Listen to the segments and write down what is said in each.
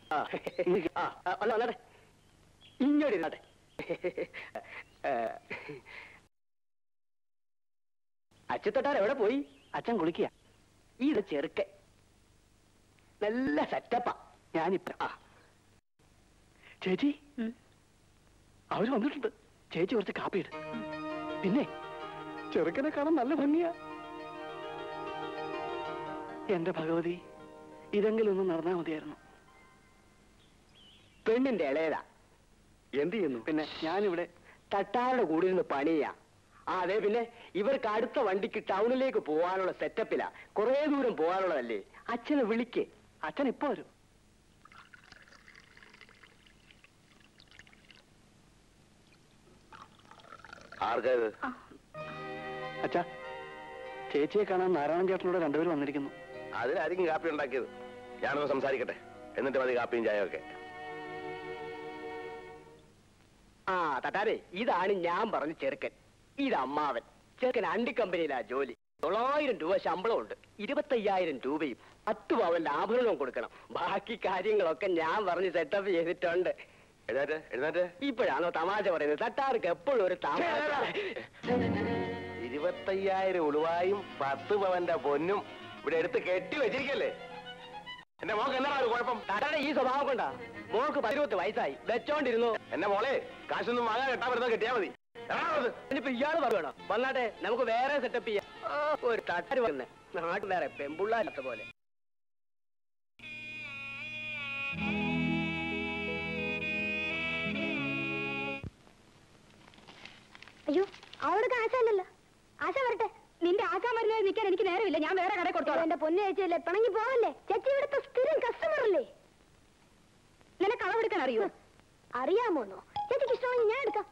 ആ ആ ആ, വന്നോ വന്നാട്ടെ ഇങ്ങോട്ട് ഇരുന്നാട്ടെ അച്ഛത്തൊട്ടാർ എവിടെ പോയി അച്ഛൻ കുളിക്കുക ഇത് ചെറുക്കൻ നല്ല സെറ്റപ്പാ ഞാനിപ്പ ആ ചേച്ചി അവര് വന്നിട്ടുണ്ട് ചേച്ചി കുറച്ച് കാപ്പി ഇട് പിന്നെ ചെറുക്കനെ കാണാൻ നല്ല ഭംഗിയാ എന്റെ ഭഗവതി ഇതെങ്കിലും ഒന്ന് നടന്നാ മതിയായിരുന്നു പെണ്ണിന്റെ ഇളയതാ എന്ത് ചെയ്യുന്നു പിന്നെ ഞാനിവിടെ തട്ടാരുടെ കൂടെ ഇരുന്ന് പണിയാ ആ അതെ പിന്നെ ഇവർക്ക് അടുത്ത വണ്ടിക്ക് ടൗണിലേക്ക് പോകാനുള്ള സെറ്റപ്പിലാ കുറേ ദൂരം പോകാനുള്ളതല്ലേ അച്ഛനെ വിളിക്ക് അച്ഛൻ ഇപ്പൊ വരും ആർക്കാ ഇത് അച്ഛാ ചേച്ചിയെ കാണാൻ നാരായണൻ ചേട്ടനോട് രണ്ടുപേരും വന്നിരിക്കുന്നു അതിനായിരിക്കും കാപ്പി ഉണ്ടാക്കിയത് ഞാനൊന്ന് സംസാരിക്കട്ടെ എന്നിട്ട് മതി കാപ്പിയും ചായയും ഒക്കെ ആ തട്ടാരെ ഇതാണ് ഞാൻ പറഞ്ഞ ചെറുക്കൻ ഇത് അമ്മാവൻ ചെറുക്കൻ അണ്ടി കമ്പനിയിലാ ജോലി തൊള്ളായിരം രൂപ ശമ്പളമുണ്ട് ഇരുപത്തയ്യായിരം രൂപയും പത്ത് പവന്റെ ആഭരണവും കൊടുക്കണം ബാക്കി കാര്യങ്ങളൊക്കെ ഞാൻ പറഞ്ഞ് സെറ്റപ്പ് ചെയ്തിട്ടുണ്ട് എഴുന്നേറ്റ് എഴുന്നേറ്റ് ഇപ്പോഴാണോ തമാശ പറയുന്നത് തട്ടാർക്ക് എപ്പോഴും ഒരു തമാശ ഇരുപത്തയ്യായിരം ഉളുവായും പത്ത് പവന്റെ പൊന്നും ഇവിടെ എടുത്ത് കെട്ടി വെച്ചിരിക്കല്ലേ എന്റെ മോക്ക് എന്നാ ഒരു കുഴപ്പം തട്ടാടെ ഈ സ്വഭാവം കൊണ്ടാ മോൾക്ക് പതിരുപത്ത് വയസ്സായി വെച്ചോണ്ടിരുന്നു എന്നെ മോളെ കാശൊന്നും വാങ്ങാൻ കെട്ടാൻ വരുന്ന കെട്ടിയാ മതി എടാ അത്. ഇനിയിപ്പോ ഇയാള് പറയണോ വന്നാട്ടെ നമുക്ക് വേറെ സെറ്റപ്പ് ചെയ്യാം ആ, ഒരു തട്ടാര് വന്നേ നാട്ടിൽ വേറെ പെമ്പുള്ളാത്ത പോലെ അയ്യോ അവൾക്ക് ആശയല്ലല്ലോ ആശ വരട്ടെ നിന്റെ ആശാ മരുന്ന് നിൽക്കാൻ എനിക്ക് നേരമില്ല ഞാൻ വേറെ കട കൊടുത്തോളാം എന്റെ പൊന്നു ചേച്ചിയല്ലേ പിണങ്ങി പോവല്ലേ ചേച്ചി ഇവിടുത്തെ സ്ഥിരം കസ്റ്റമർ അല്ലേ നിനക്ക് അളവെടുക്കാൻ അറിയോ അറിയാമോന്നോ ചേച്ചിക്ക് ഇഷ്ടമാണെങ്കിൽ ഞാൻ എടുക്കാം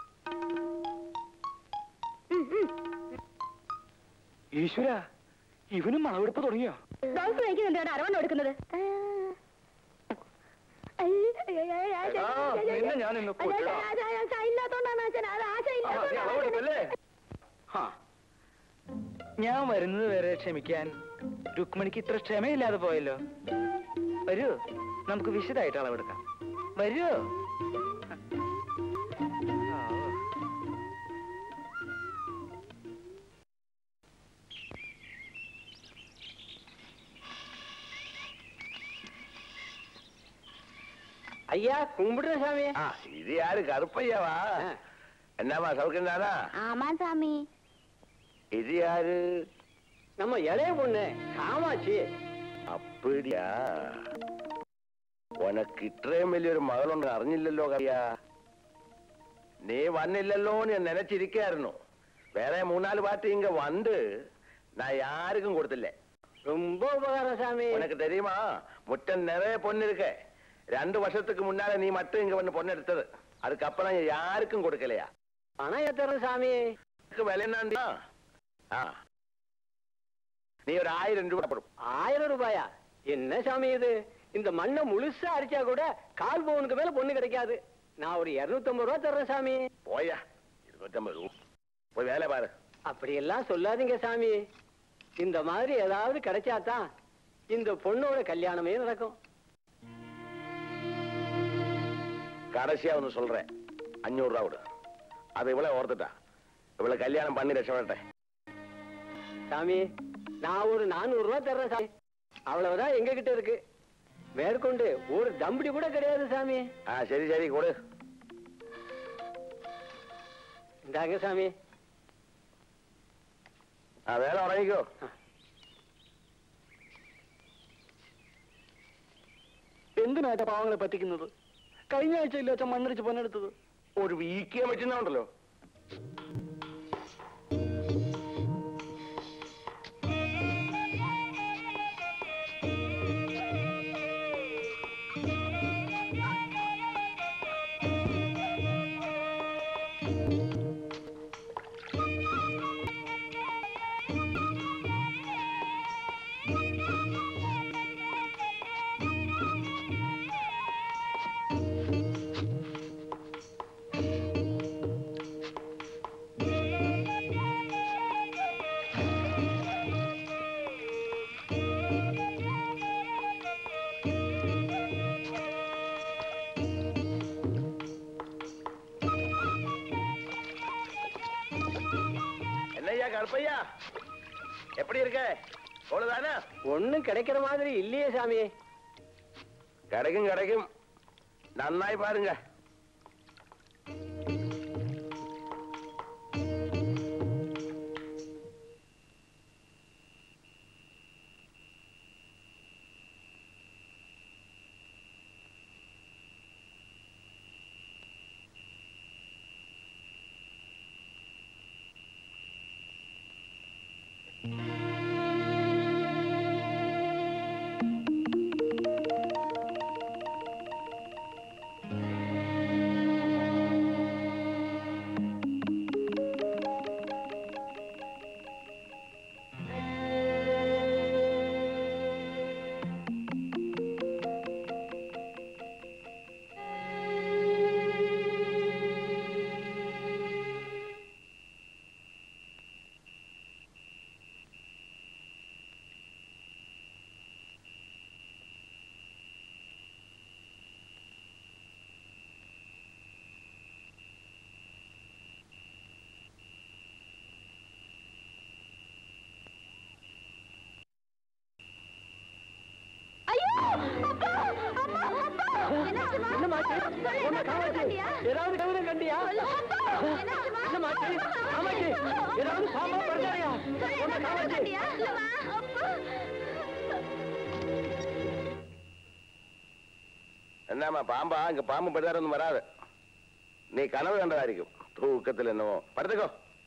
ഉം, ഉം. ഈശ്വര ഇവനും അളവെടുപ്പ് തുടങ്ങിയോ ബ്ലൗസ് തയ്ക്കുന്നുണ്ട് കേട്ടോ അരവണ്ണം എടുക്കുന്നത് നിന്നെ ഞാൻ ഇന്ന് കൊല്ലണം. ഇല്ലാത്തോണ്ടാണ് അച്ഛൻ അത് ആശ ഇല്ലാത്തോണ്ടാണ് ഹാ. ഞാൻ വരുന്നത് വരെ ക്ഷമിക്കാൻ രുക്മിണിക്ക് ഇത്ര ക്ഷമയില്ലാതെ പോയല്ലോ വരൂ നമുക്ക് വിശദമായിട്ട് അളവെടുക്കാം വരൂ ஐயா கும்பிடுற சாமி ആ ഇത് யாரு കറുപ്പയ്യാവാ എന്നാമാ സൗഖ്യം தானா ആമാ സ്വാമി இது யாரு நம்ம இளைய பொண்ணு காமாட்சி അപ്പടിയാ ഉനക്ക് ഇത്രയും വലിയൊരു മകളുണ്ട് അറിഞ്ഞില്ലല്ലോ കറിയാ നീ വന്നില്ലല്ലോ ഞാൻ നനച്ചിരിക്കായിരുന്നു വേറെ മൂന്നാല് പാട്ട് ഇങ്ങ വന്ന് நான் யாருக்கும் கொடுத்தில்ல ரொம்ப உபகாரம் சாமி உனக்கு தெரியுமா முட்டம் நிறைய பொண்ணு இருக்கு ரெண்டு வருஷத்துக்கு முன்னால நீ மட்டும் இங்க வந்து பொண்ணு எடுத்தது அதுக்கப்புறம் யாருக்கும் கொடுக்கலையா பணம் ஏத்துறேன் சாமி இதுக்கு விலை என்னன்னா ஆ. நீ ஒரு ஆயிரம் ரூபாய் போடும் ஆயிரம் ரூபாயா என்ன சாமி இது இந்த மண்ணை முழுசா அரிச்சா கூட கால் பவுனுக்கு மேல பொண்ணு கிடைக்காது நான் ஒரு இருநூத்தம்பது ரூபா தர்றேன் சாமி போயா இருபத்தம்பது ரூபா போய் வேலை பாரு அப்படியெல்லாம் சொல்லாதீங்க சாமி இந்த மாதிரி ஏதாவது கிடைச்சாதான் இந்த பொண்ணோட கல்யாணமே நடக்கும் கடைசியா ஒன்று சொல்றேன் அஞ்சூறு ரூபா விடு அதை இவ்வளவு ஓர்த்துட்டா இவ்வளவு கல்யாணம் பண்ணி ரட்சப்பட்டேன் சாமி நான் ஒரு நானூறு ரூபா தர்றேன் சாமி அவ்வளவுதான் எங்க கிட்ட இருக்கு மேற்கொண்டு ஒரு தம்படி கூட கிடையாது சாமி ஆ சரி சரி கொடு இந்தாங்க சாமி ആ വേല ഉറങ്ങിക്കോ എന്തിനാ പാവങ്ങളെ പറ്റിക്കുന്നത് കഴിഞ്ഞ ആഴ്ച ഇല്ല അച്ഛൻ മണ്ണടിച്ച് പൊന്നെടുത്തത് ഒരു വീക്കിയാൻ പറ്റുന്നുണ്ടല്ലോ அப்பையா எப்படி இருக்க அவ்வளவுதானே ஒண்ணும் கிடைக்கிற மாதிரி இல்லையே சாமி கிடைக்கும் கிடைக்கும் நன்னாய் பாருங்க ஐயோ அப்பா அம்மா அப்பா என்னமாச்சு உன்னை காமாச்சு ஏதாவது கவனம் கண்டியா என்னமாச்சு ஆமாச்சு ஏதாவது பாம்பா படுத்தாரியா உன்னை காமாச்சு என்னம்மா பாம்பா இங்க பாம்பு படுதாரொന്നും வராது நீ கனவு கண்டதாയിരിക്കും தூக்கத்தில் என்னவோ படுத்துக்கோ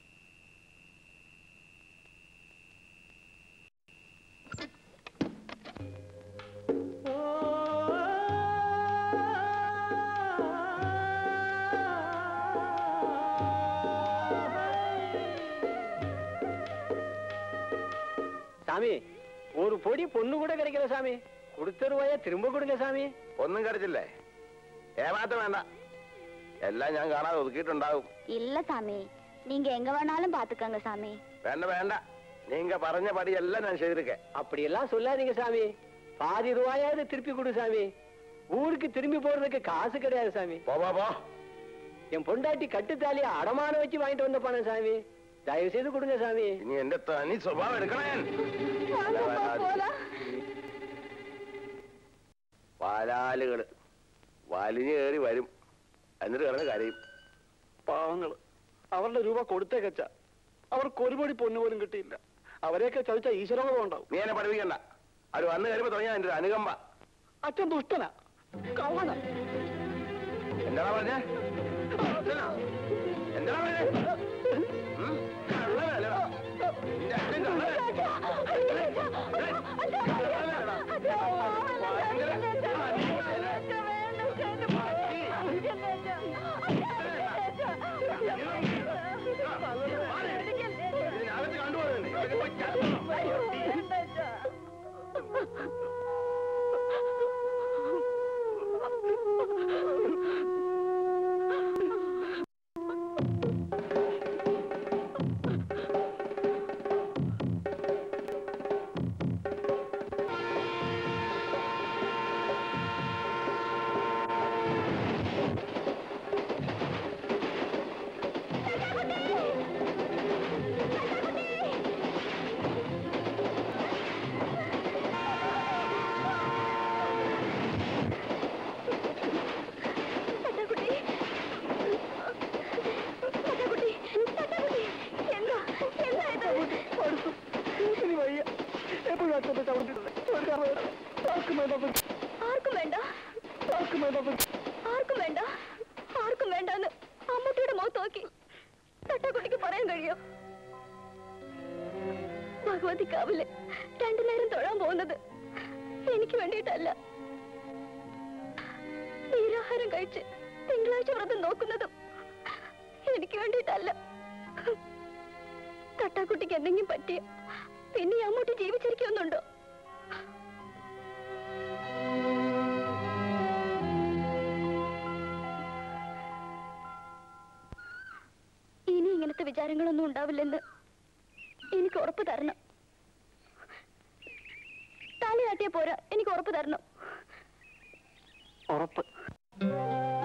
சாமி ஒரு பொடி பொண்ணு கூட கிடைக்கல சாமி கொடுத்த ரூபாய திரும்ப கொடுங்க சாமி ഒന്നും കിടച്ചില്ലേ ഏമാറ്റം വേണ്ട എല്ലാം ഞാൻ കാണാതെ ഒതുക്കിയിട്ടുണ്ടാവും இல்ல சாமி நீங்க எங்க வேணாலும் பாத்துக்கங்க சாமி വേണ്ട വേണ്ട നീങ്ക പറഞ്ഞ പടിയെല്ലാം ഞാൻ ചെയ്തിരിക്കേ அப்படியெல்லாம் சொல்லாதீங்க சாமி பாதி ரூபாயாவது திருப்பி கொடு சாமி ஊருக்கு திரும்பி போறதுக்கு காசு கிடையாது சாமி പോ പോ പോ என் பொண்டாட்டி கட்டுத்தாலிய அடமானம் வச்சு வாங்கிட்டு வந்த பணம் சாமி தயவு செய்து கொடுங்க சாமி ഇനി എന്റെ തനി സ്വഭാവം എടുക്കണേ പാലാലുകള് വലിഞ്ഞു കയറി വരും എന്നിട്ട് കിടന്ന് കരയും പാവങ്ങള് അവരുടെ രൂപ കൊടുത്തേക്കച്ച അവർക്ക് ഒരു പടി പൊന്നു പോലും കിട്ടിയില്ല അവരെയൊക്കെ ചതിച്ച ഈശ്വരങ്ങളും ഉണ്ടാവും നീ എന്നെ പഠിപ്പിക്കണ്ട അവര് വന്നു കയറിയപ്പോ തുടങ്ങിയ എന്റെ ഒരു അനുകമ്പ അച്ഛൻ ദുഷ്ടനാ കള്ളന എന്താ പറഞ്ഞേ എന്താ പറഞ്ഞേ ഉം? കള്ളനല്ലടാ. നിന്റെ അച്ഛൻ കള്ളനാ. കള്ളനാടാ. ഭയങ്കര ഇതിനകത്ത് കണ്ടുപോകുന്നുണ്ട് ഇതൊക്കെ പോയി ചത്തണം. ഇനി വയ്യ എപ്പോഴും അച്ഛന്റെ ചവിട്ടിട്ടുണ്ട് ഒരു കാരണം വേണ്ട. ആർക്കും വേണ്ട അപ്പൊ. ആർക്കും വേണ്ട ആർക്കും വേണ്ട അപ്പൊ. ആർക്കും വേണ്ട ആർക്കും വേണ്ടെന്ന് അമ്മൂട്ടിയുടെ മുഖത്ത് നോക്കി തട്ടാക്കുട്ടിക്ക് പറയാൻ കഴിയോ ഭഗവതി കാവില് രണ്ടു നേരം തൊഴാൻ പോകുന്നത് എനിക്ക് വേണ്ടിയിട്ടല്ല നീരാഹാരം കഴിച്ച് തിങ്കളാഴ്ച വ്രതം നോക്കുന്നതും എനിക്ക് വേണ്ടിയിട്ടല്ല തട്ടാക്കുട്ടിക്ക് എന്തെങ്കിലും പറ്റിയ പിന്നെ ഈ അമ്മൂട്ടി ജീവിച്ചിരിക്കുന്നുണ്ടോ ഇനി ഇങ്ങനത്തെ വിചാരങ്ങളൊന്നും ഉണ്ടാവില്ലെന്ന് എനിക്ക് ഉറപ്പ് തരണം താലി കാട്ടിയ പോരാ എനിക്ക് ഉറപ്പ് തരണം ഉറപ്പ്